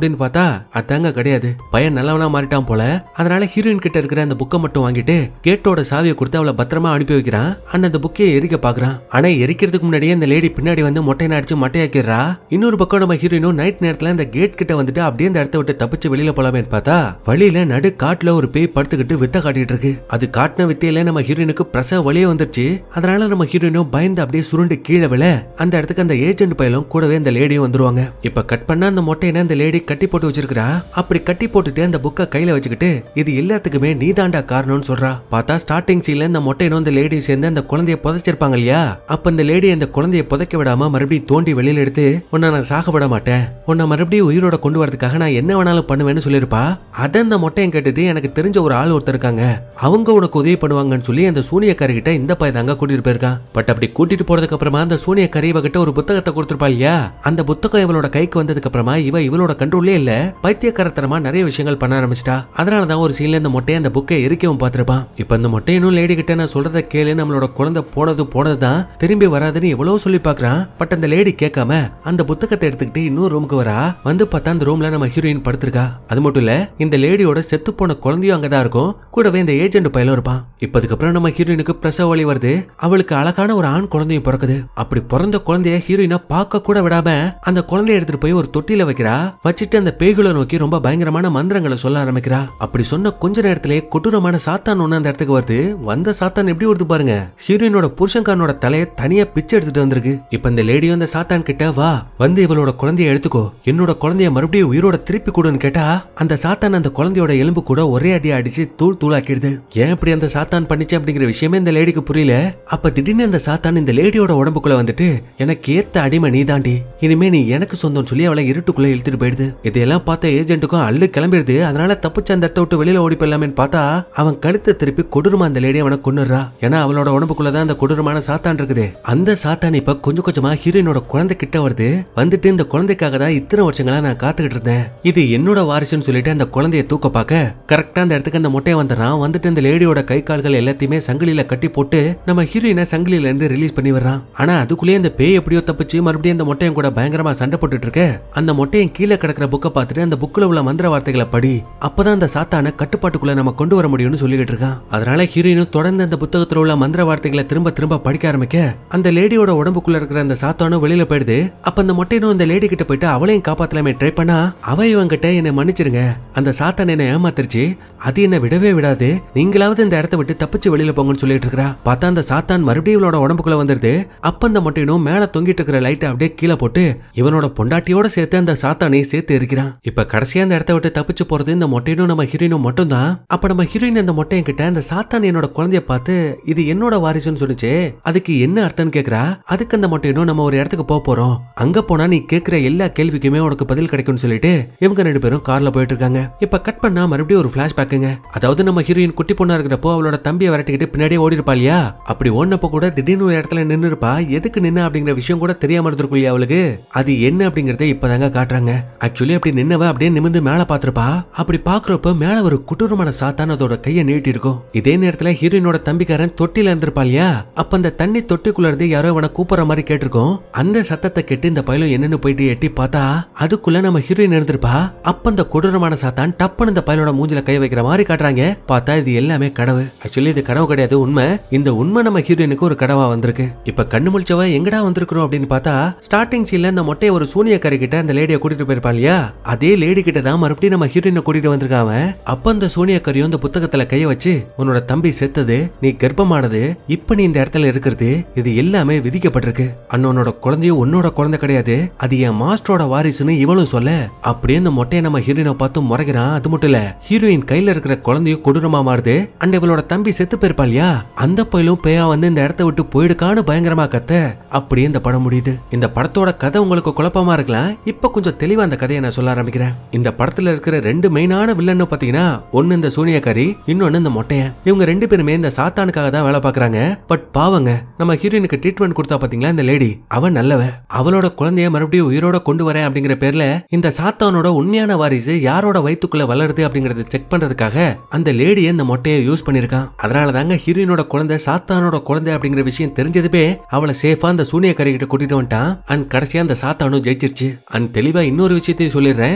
அதாங்க கிடையாது பையன் நல்லவனா மாறிட்டான் போல அதனால ஹீரோயின் கிட்ட இருக்கிற அந்த புக்கை மட்டும் வாங்கிட்டு கேட்டோட சாவியை கொடுத்து அவளை பத்திரமா அனுப்பி வைக்கிறான் அண்ணன் அந்த புக்கையை எரிக்க பாக்குறான் ஆனா எரிக்கிறதுக்கு முன்னாடியே இந்த லேடி பின்னாடி வந்து மொட்டையை அடிச்சு மட்டையாக்கிடுறா இன்னொரு பக்கம் நம்ம ஹீரோயினும் நைட் நேரத்துல இந்த கேட் கிட்ட வந்துட்டு அப்படியே இந்த இடத்த விட்டு தப்பிச்சு வெளியில போலாமேன்னு பார்த்தா வழியில நடு காட்டுல ஒரு பேய் படுத்துக்கிட்டு வித்த காட்டிட்டு இருக்கு அது காட்டின வித்தையில நம்ம ஹீரோயினுக்கு பிரசவ வழியே வந்துருச்சு அதனால நம்ம ஹீரோயினும் பயந்து அப்படியே சுருண்டு கீழே விழ அந்த இடத்துக்கு அந்த ஏஜென்ட் பையலும் கூடவே அந்த லேடியும் வந்துருவாங்க இப்ப கட் பண்ண அந்த மொட்டையின அந்த லேடி கட்டி போட்டு வச்சிருக்கா அப்படி கட்டி போட்டுட்டு அந்த புக்கை கையில வச்சுக்கிட்டு இது எல்லாத்துக்குமே நீதாண்டா காரணம்னு சொல்றா பார்த்தா ஸ்டார்டிங் சீன்ல இந்த மொட்டையினும் அந்த லேடியும் சேர்ந்து அந்த குழந்தைய புதைச்சிருப்பாங்க இல்லையா அப்ப இந்த லேடி அந்த குழந்தைய புதைக்க விடாம மறுபடியும் தோண்டி வெளியில எடுத்து உன்னை நான் சாகப்பட மாட்டேன் உன்னை மறுபடியும் உயிரோட கொண்டு வரதுக்காக நான் என்ன வேணாலும் பண்ணுவேன்னு சொல்லியிருப்பா அதை அந்த மொட்டையன் கேட்டுட்டு எனக்கு தெரிஞ்ச ஒரு ஆள் ஒருத்தர் இருக்காங்க அவங்க உனக்கு உதவி பண்ணுவாங்கன்னு சொல்லி அந்த சூனியக்காரி கிட்ட இந்த பையன் தாங்க கூட்டிட்டு போயிருக்கான் பட் அப்படி கூட்டிட்டு போறதுக்கு அப்புறமா அந்த சூனியக்காரி இவகிட்ட ஒரு புத்தகத்தை கொடுத்திருப்பா இல்லையா அந்த புத்தகம் இவளோட கைக்கு வந்ததுக்கு அப்புறமா இவ இவளோட கண்ட்ரோல்லே இல்ல பைத்தியக்காரத்தனமா நிறைய விஷயங்கள் பண்ண ஆரம்பிச்சிட்டா அதனாலதான் ஒரு சீன்ல இந்த மொட்டையை அந்த புக்கை எரிக்கவும் பார்த்திருப்பான் இப்ப இந்த மொட்டையனும் லேடி கிட்ட நான் சொல்றத கேளு நம்மளோட குழந்தை போனது போனதுதான் திரும்பி வராதுன்னு எவ்வளவு சொல்லி பாக்குறான் பட் அந்த லேடி கேட்காம அந்த புத்தகத்தை எடுத்துக்கிட்டு இன்னொரு ரூமுக்கு வரா வந்து பார்த்தா அந்த ரூம்ல நம்ம ஹீரோயின் படுத்திருக்கா அது மட்டும் இல்ல இந்த லேடியோட செத்து போன குழந்தையும் அங்கதான் இருக்கும் கூடவே இந்த ஏஜென்ட் பையலும் இருப்பான் இப்ப அதுக்கப்புறம் நம்ம ஹீரோயினுக்கு பிரசவ வழி வருது அவளுக்கு அழகான ஒரு ஆண் குழந்தையும் பிறக்குது அப்படி பிறந்த குழந்தைய ஹீரோயினா பார்க்க கூட விடாம அந்த குழந்தைய எடுத்துட்டு போய் ஒரு தொட்டில வைக்கிறா வச்சுட்டு அந்த பேய்களை நோக்கி ரொம்ப பயங்கரமான மந்திரங்களை சொல்ல ஆரம்பிக்கிறா அப்படி சொன்ன கொஞ்ச நேரத்திலே கொடூரமான சாத்தான் ஒண்ணு அந்த இடத்துக்கு வருது வந்த சாத்தான் எப்படி வருது பாருங்க ஹீரோயினோட புருஷன்காரனோட தலையை தனியா பிச்சை எடுத்துட்டு வந்திருக்கு இப்ப இந்த லேடியும் அந்த சாத்தான் கிட்ட வா வந்து இவளோட குழந்தைய எடுத்துக்கோ என்னோட குழந்தைய மறுபடியும் உயிரோட திருப்பி கொடுன்னு கேட்டா அந்த சாத்தான் அந்த குழந்தையோட எலும்பு கூட ஒரே அடி அடிச்சு தூள் தூளாக்கிடுது ஏன் இப்படி அந்த சாத்தான் பண்ணிச்சு அப்படிங்கிற விஷயமே இந்த லேடிக்கு புரியல அப்ப திடீர்னு அந்த சாத்தான் இந்த லேடியோட உடம்புக்குள்ள வந்துட்டு எனக்கு ஏத்த அடிமை நீதாண்டி இனிமே நீ எனக்கு சொந்தம் சொல்லி அவளை இருட்டுக்குள்ள இழுத்துட்டு போயிடுது இதையெல்லாம் பார்த்த ஏஜென்ட்டுக்கும் அள்ளு கிளம்பிடுது அதனால தப்பிச்சு அந்த இடத்த விட்டு வெளியில ஓடி போயிடலாமேன்னு பார்த்தா அவன் கழுத்தை திருப்பி கொடூரமா அந்த லேடி அவனை கொன்னுடுறா ஏன்னா அவளோட உடம்புக்குள்ளதான் அந்த கொடூரமான சாத்தான் இருக்குது அந்த சாத்தான் இப்ப கொஞ்சம் கொஞ்சமா ஹீரோயினோட குழந்தை கிட்ட வருது வந்துட்டு இந்த குழந்தைக்காக தான் இத்தனை வருஷங்களா நான் காத்துக்கிட்டு இருந்தேன் இது என்னோட வாரிசுன்னு சொல்லிட்டு அந்த குழந்தைய தூக்க பார்க்க கரெக்டா அந்த இடத்துக்கு அந்த முட்டையை வந்துடுறான் வந்துட்டு இந்த லேடியோட கை கால்கள் எல்லாத்தையுமே சங்கிலியில கட்டி போட்டு நம்ம ஹீரோயினை சங்கிலியில இருந்து ரிலீஸ் பண்ணி வர்றான் ஆனா அதுக்குள்ளேயே அந்த பேய் எப்படியோ தப்பிச்சு மறுபடியும் அந்த மொட்டையும் கூட பயங்கரமா சண்டை போட்டுட்டு இருக்க அந்த மொட்டையும் கீழே கிடக்கிற புக்கை பார்த்துட்டு அந்த புக்ல உள்ள மந்திர வார்த்தைகளை படி அப்பதான் அந்த சாத்தான கட்டுப்பாட்டுக்குள்ள நம்ம கொண்டு வர முடியும்னு சொல்லிக்கிட்டு இருக்கான் அதனால ஹீரோயினும் தொடர்ந்து அந்த புத்தகத்துல உள்ள மந்திர வார்த்தைகளை திரும்ப திரும்ப படிக்க ஆரம்பிக்க அந்த லேடியோட உடம்புக்குள்ள இருக்கிற அந்த சாத்தானும் வெளியில போயிடுது அப்ப அந்த மொட்டையனும் அந்த லேடி கிட்ட போயிட்டு அவளையும் காப்பாத்தலாமே ட்ரை பண்ணா அவ இவன் கிட்ட என்னை மன்னிச்சிருங்க அந்த சாத்தான் என்னை ஏமாத்திருச்சு அது என்ன விடவே விடாது நீங்களாவது இந்த இடத்த விட்டு தப்பிச்சு வெளியில போங்கன்னு சொல்லிட்டு இருக்கா பார்த்தா அந்த சாத்தான் மறுபடியும் இவளோட உடம்புக்குள்ள வந்துருது அப்ப அந்த மொட்டையனும் மேல தொங்கிட்டு இருக்கிற லைட்டை அப்படியே கீழே போட்டு இவனோட பொண்டாட்டியோட சேர்த்து அந்த சாத்தானையும் சேர்த்து இருக்கிறான் இப்ப கடைசியா அந்த இடத்த விட்டு தப்பிச்சு போறது இந்த மொட்டையனும் நம்ம ஹீரோயினும் மட்டும் தான் அப்ப நம்ம ஹீரோயின் அந்த மொட்டையன் கிட்ட அந்த சாத்தான் என்னோட குழந்தைய பார்த்து இது என்னோட வாரிசுன்னு சொல்லுச்சு அதுக்கு என்ன அர்த்தம்னு கேக்குறா அதுக்கு அந்த மொட்டையனும் நம்ம ஒரு இடத்துக்கு போக போறோம் அங்க போனா நீ கேக்குற எல்லா கேள்விக்குமே உனக்கு பதில் கிடைக்கும்னு சொல்லிட்டு இவங்க ரெண்டு பேரும் கார்ல போயிட்டு இருக்காங்க இப்ப கட் பண்ணா மறுபடியும் ஒரு பிளாஷ் பேக்குங்க அதாவது நம்ம ஹீரோயின் குட்டி பொண்ணா இருக்கிறப்போ அவளோட தம்பியை விரட்டிக்கிட்டு பின்னாடியே ஓடி இருப்பா இல்லையா அப்படி ஓடினப்போ கூட திடீர்னு ஒரு இடத்துல நின்னு இருப்பா எதுக்கு நின்னு அப்படிங்கிற விஷயம் கூட தெரியாம இருந்திருக்கும் இல்லையா அவளுக்கு அது என்ன அப்படிங்கறத இப்பதாங்க காட்டுறாங்க ஆக்சுவலி அப்படி நின்னவ அப்படியே நிமிந்து மேல பாத்திருப்பா அப்படி பாக்குறப்ப மேல ஒரு குட்டூரமான சாத்தான் அதோட கையை நீட்டி இருக்கும் இதே நேரத்துல ஹீரோயினோட தம்பிக்காரன் தொட்டில இருந்திருப்பா இல்லையா அப்ப அந்த தண்ணி தொட்டிக்குள்ள இருந்து யாரோ இவனை கூப்பிடுற மாதிரி கேட்டிருக்கோம் அந்த சத்தத்தை கேட்டு இந்த பையலும் என்னன்னு போயிட்டு எட்டி பார்த்தா அதுக்குள்ள நம்ம ஹீரோயின் இருந்திருப்பா அப்ப அந்த கொடூரமான சாத்தான் டப்புன்னு இந்த பையலோட மூஞ்சில கை வைக்கிற மாதிரி காட்டுறாங்க பார்த்தா இது எல்லாமே கனவு ஆக்சுவலி இது கனவு கிடையாது உண்மை இந்த உண்மை நம்ம ஹீரோயினுக்கு ஒரு கனவா வந்திருக்கு இப்ப கண்ணு முழிச்சவ எங்கடா வந்திருக்கிறோம் அப்படின்னு பார்த்தா ஸ்டார்டிங் சீன்ல இந்த மொட்டையை ஒரு சூனியக்காரி கிட்ட அந்த லேடியை கூட்டிட்டு போயிருப்பா இல்லையா அதே லேடி கிட்ட தான் மறுபடியும் நம்ம ஹீரோயினை கூட்டிட்டு வந்திருக்கான் அவன். அப்ப அந்த சூனியக்காரியும் இந்த புத்தகத்துல கைய வச்சு உன்னோட தம்பி செத்தது நீ கர்ப்பமானது இப்ப நீ இந்த இடத்துல இருக்கிறது இது எல்லாமே விதிக்கப்பட்டிருக்கு அண்ணனோட குழந்தையும் உன்னோட குழந்தை கிடையாது அது என் மாஸ்டரோட வாரிசுன்னு இவளும் சொல்ல அப்படியே இந்த மொட்டையை நம்ம ஹீரோயினை பார்த்து முறைகிறான் அது மட்டும் இல்ல ஹீரோயின் கையில இருக்கிற குழந்தையும் கொடூரமா மாறுது அண்ட் இவளோட தம்பி செத்து போயிருப்பா இல்லையா அந்த பயிலும் பேயா வந்து இந்த இடத்த விட்டு போயிடுக்கான்னு பயங்கரமா கத்த அப்படியே இந்த படம் முடியுது இந்த படத்தோட கதை உங்களுக்கு குழப்பமா இருக்கலாம் இப்ப கொஞ்சம் தெளிவா அந்த கதையை நான் சொல்ல ஆரம்பிக்கிறேன் இந்த படத்துல இருக்கிற ரெண்டு மெயினான வில்லன்னு பாத்தீங்கன்னா ஒன்னு இந்த சூனியக்காரி இன்னொன்னு இந்த மொட்டையன் இவங்க ரெண்டு பேருமே இந்த சாத்தானுக்காக தான் வேலை பாக்குறாங்க பட் பாவங்க நம்ம ஹீரோயினுக்கு ட்ரீட்மெண்ட் கொடுத்தா பாத்தீங்களா இந்த லேடி அவன் நல்லவ அவளோட குழந்தைய மறுபடியும் உயிரோட கொண்டு வரேன் அப்படிங்கிற பேர்ல இந்த சாத்தானோட உண்மையான வாரிசு யாரோட வயித்துக்குள்ள வளருது அப்படிங்கறத செக் பண்றதுக்காக அந்த லேடியை இந்த மொட்டையை யூஸ் பண்ணிருக்கான் அதனால தாங்க ஹீரோயினோட குழந்தை சாத்தானோட குழந்தை அப்படிங்கிற விஷயம் தெரிஞ்சதுமே அவளை சேஃபா அந்த சூனியக்காரி கிட்ட கூட்டிட்டு வந்துட்டான் அண்ட் கடைசியா அந்த சாத்தானும் ஜெயிச்சிருச்சு அண்ட் தெளிவா இன்னொரு விஷயத்தையும் சொல்லிடுறேன்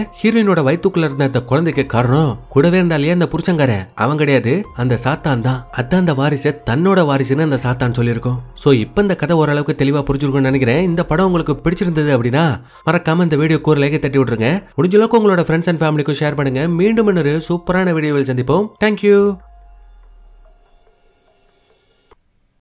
ஹீரோயினோட வயித்துக்குள்ள இருந்த அந்த குழந்தைக்கு காரணம் கூடவே இருந்தா இல்லையா அந்த புருஷங்காரன் அவன் கிடையாது அந்த சாத்தான் தான் அதான் அந்த வாரிசை தன்னோட வாரிசுன்னு அந்த சாத்தான் சொல்லியிருக்கோம் சோ இப்ப இந்த கதை ஓரளவுக்கு தெளிவா புரிஞ்சிருக்கும்னு நினைக்கிறேன் இந்த படம் உங்களுக்கு பிடிச்சிருந்தது அப்படின்னா மறக்காம இந்த வீடியோக்கு ஒரு லைக்கை தட்டி விட்டுருங்க முடிஞ்ச அளவுக்கு உங்களோட ஃப்ரெண்ட்ஸ் அண்ட் ஃபேமிலிக்கும் ஷேர் பண்ணுங்க மீண்டும் இன்னொரு சூப்பரான வீடியோவில் சந்திப்போம் தேங்க்யூ